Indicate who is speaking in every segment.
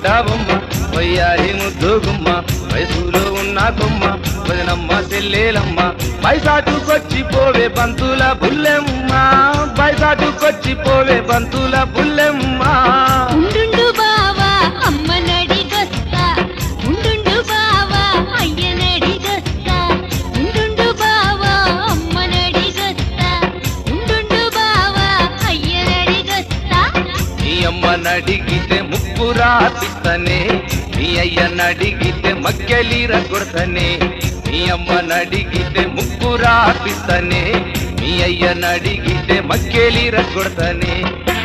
Speaker 1: బుడ్డ బొమ్మ వయ్యారి ముద్దు గుమ్మ వయసులో ఉన్న కొమ్మ వదినమ్మ చెల్లెలమ్మ బైసాటుకొచ్చి పోవే బంతుల బుల్లెమ్మ బైసాటుకొచ్చి పోవే బంతుల బుల్లెమ్మ
Speaker 2: ఉండుండు బావా అమ్మ నడిగొస్తా ఉండుండు బావా అయ్య నడిగొస్తా ఉండుండు బావా అమ్మ నడిగొస్తా ఉండుండు బావా అయ్య నడిగొస్తా
Speaker 1: నీ అమ్మ నడిగితే ముప్పు రాపిస్తనే నీ అయ్య నడిగితే మక్కెలీర కొడతనే నీ అమ్మ నడిగితే ముప్పు రాపిస్తనే నీ అయ్య నడిగితే మక్కెలీర కొడతనే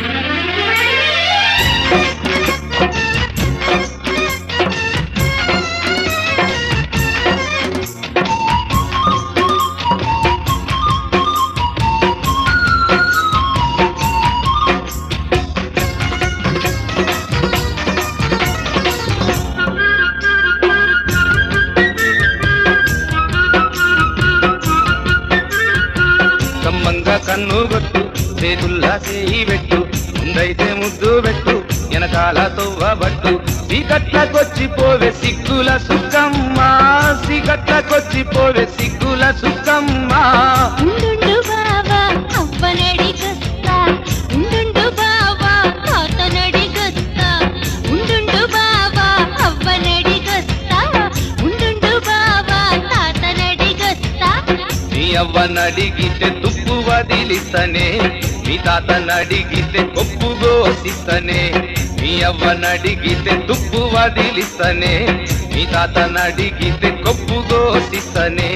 Speaker 1: కమ్మంగా కన్ను కొట్టు చేతుల్లా చేయి పెట్టు ముందైతే ముద్దు పెట్టు వెనకాల తవ్వబట్టు సీకట్లకొచ్చి పోవే సిగ్గుల సుక్కమ్మ సీకట్లకొచ్చి పోవే సిగ్గుల సుక్కమ్మ
Speaker 2: ఉండుండు బావా అవ్వ నడిగొస్తా ఉండుండు బావా తాత నడిగొస్తా ఉండుండు బావా అవ్వ నడిగొస్తా ఉండుండు బావా తాత నడిగొస్తా
Speaker 1: నీ అవ్వనడిగితే తుప్పు వదిలిస్తనే నీ తాతనడిగితే కొప్పు గోసిస్తనే నీ అవ్వనడిగితే తుప్పు వదిలిస్తనే నీ తాతనడిగితే కొప్పు గోసిస్తనే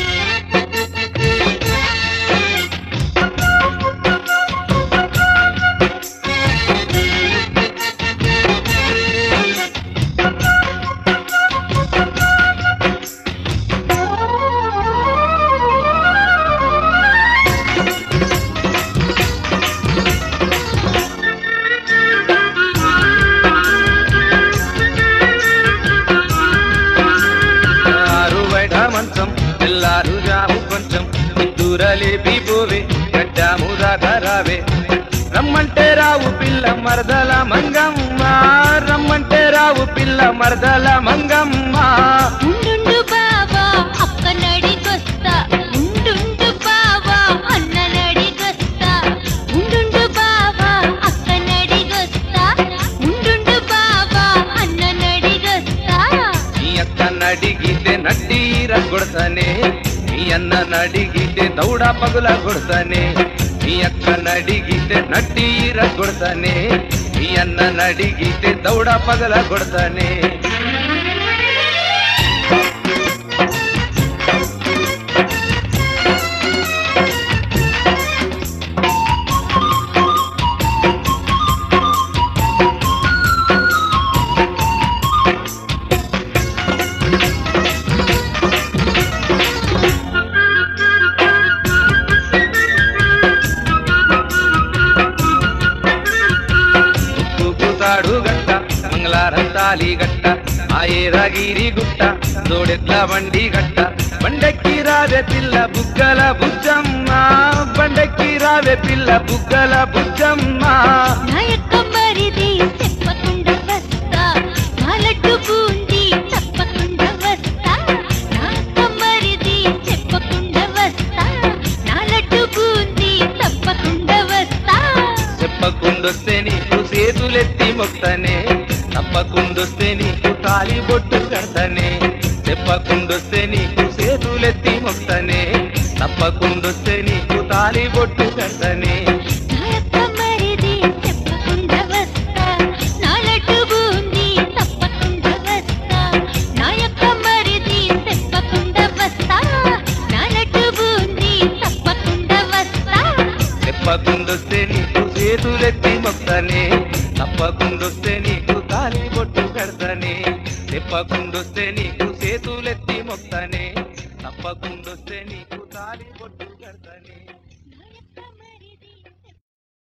Speaker 1: ఆరు బయట మంచం తెల్లారు జాము కొంచెం దూరలేపి పోవే గడ్డాము దాకా రావే రమ్మంటే రావు పిల్ల మరదల మంగమ్మ రమ్మంటే రావు పిల్ల మరదల మంగమ్మ
Speaker 2: ఉండుండు బావా అక్క నడిగొస్తా ఉండుండు బావా అన్న నడిగొస్తా ఉండుండు బావా అక్క నడిగొస్తా ఉండుండు బావా అన్న నడిగొస్తా
Speaker 1: నీ అక్క నడిగితే నడ్డీర కొడతానే నీ అన్న నడిగితే దౌడ పగుల కొడతానే నీ అక్క నడిగితే నడ్డీర కొడతానే నీ అన్న నడిగితే దౌడ పగల కొడతానే తూపుతాడు గట్ట మంగళారం తాలి గట్ట ఆయేరాగిరి గుట్ట దోడెట్ల బండి గట్ట బండెక్కి రావే పిల్ల బుగ్గల బుజ్జమ్మ బండెక్కి రావే పిల్ల బుగ్గల బుజ్జమ్మ
Speaker 2: నా యొక్క మరిది చెప్పకుండా వస్తా నా లడ్డు బూంది తప్పకుండా వస్తా నా యొక్క మరిది చెప్పకుండా వస్తా నా లడ్డు బూంది తప్పకుండా వస్తా
Speaker 1: చెప్పకుండొస్తే నీకు చేతులెత్తి మొక్తనే తప్పకుండొస్తే నీకు తాలి బొట్టు కడతనే చెప్పకుండొస్తే నీకు చేతులెత్తి మొక్తనే తప్పకుండొస్తే నీకు తాలి బొట్టు కడతనే
Speaker 2: నా యొక్క మరిది చెప్పకుండా వస్తా నా లడ్డు బూంది తప్పకుండా వస్తా నా యొక్క మరిది చెప్పకుండా వస్తా నా లడ్డు బూంది తప్పకుండా వస్తా
Speaker 1: చెప్పకుండొస్తే నీకు చేతులెత్తి మొక్తనే తప్పకుండొస్తే నీకు తాలి బొట్టు కడతనే చెప్పకుండొస్తే నీకు చేతులెత్తి మొక్తనే తప్పకుండొస్తే నీకు తాలి బొట్టు కడతనే
Speaker 2: నా యొక్క మరిది